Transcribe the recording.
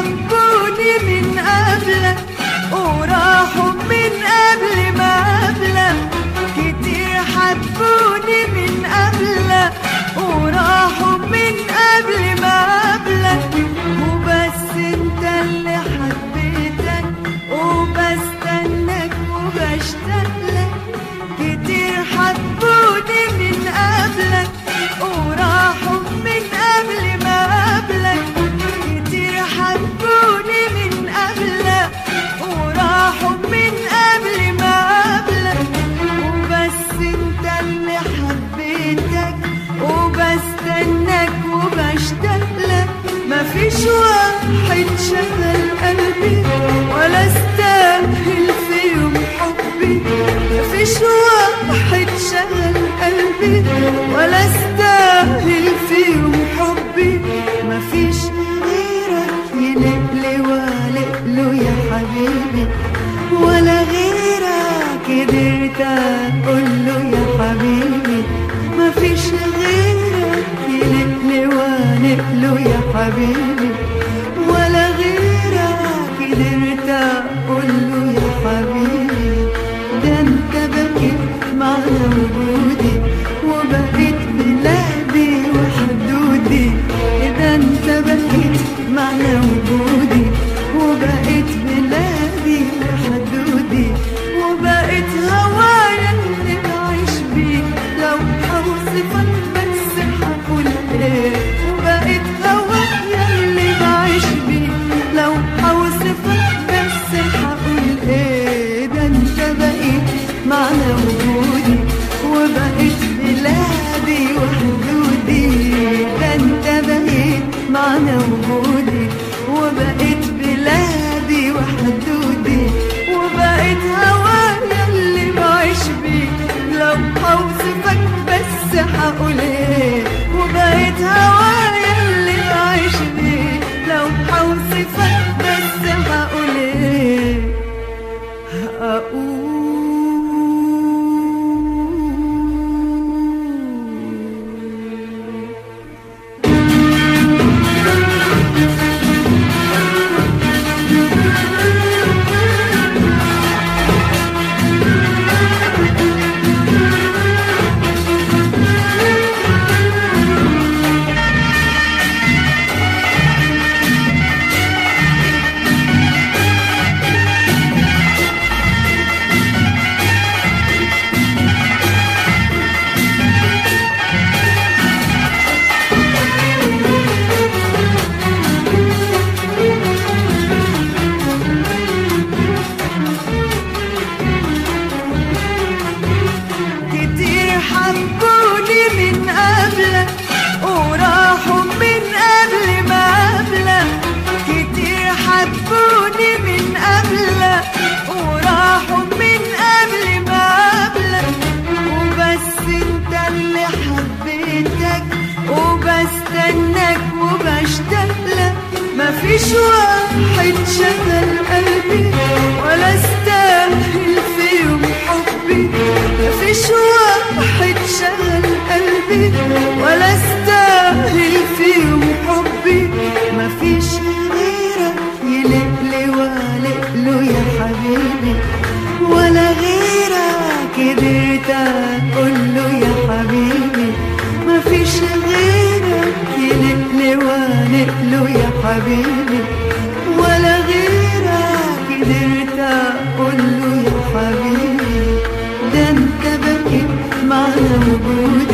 حبوني من قبلك وراحوا من قبل ما قبلك كتير حبوني من قبلك وراحوا من قبل ما قبلك وبس انت اللي حبيتك وبستناك وبشتاق لك كتير حبوني من قبلك وراحوا من قبل ما قبلك كتير حبوني من قبلك وراحوا من قبل ما قبلك وبس انت اللي حبيتك وبستناك وبشتاق لك مفيش واحد شغل قلبي ولا استاهل في يوم حبي مفيش واحد شغل قلبي ولا استاهل في يوم حبي مفيش غيرك يلقلي والقله يا حبيبي ولا غيرك قدرت اقوله يا حبيبي مفيش غيرك يلقلي والقله يا حبيبي ولا غيرك قدرت اقوله يا حبيبي ده انت بقيت معنى وجودي وبقيت بلادي وحدودي ده انت بقيت معنى وجودي وبقيت بلادي وحدودي وبقيت هوايا اللي بعيش بيه لو اوصفك بس هقول ايه وبقيت هوايا اللي بعيش بيه لو اوصفك بس هقول ايه ده انت بقيت معنى وجودي وبقيت بلادي وحدودي ده انت بقيت معنى وجودي وبقيت بلادي وحدودي وبقيت هوايا اللي بعيش بيه لو اوصفك بس هقول ايه وبقيت هوايا اللي بعيش بيه لو اوصفك بس هقول ايه هقول كتير حبوني من قبلك وراحوا من قبل ما قبلك كتير حبوني من قبلك وراحوا من قبل ما قبلك وبس انت اللي حبيتك وبستناك وبشتاق لك مفيش واحد شغل قلبي ولا استاهل في يوم حبي مفيش واحد شغل قلبي ولا استاهل في يوم حبي مفيش غيرك يلقلي والقله يا حبيبي ولا غيرك قدرت اقوله يا حبيبي مفيش غيرك يلقلي والقله يا حبيبي ولا غيرك قدرت اقوله يا حبيبي ده انت بقيت معنى وجودي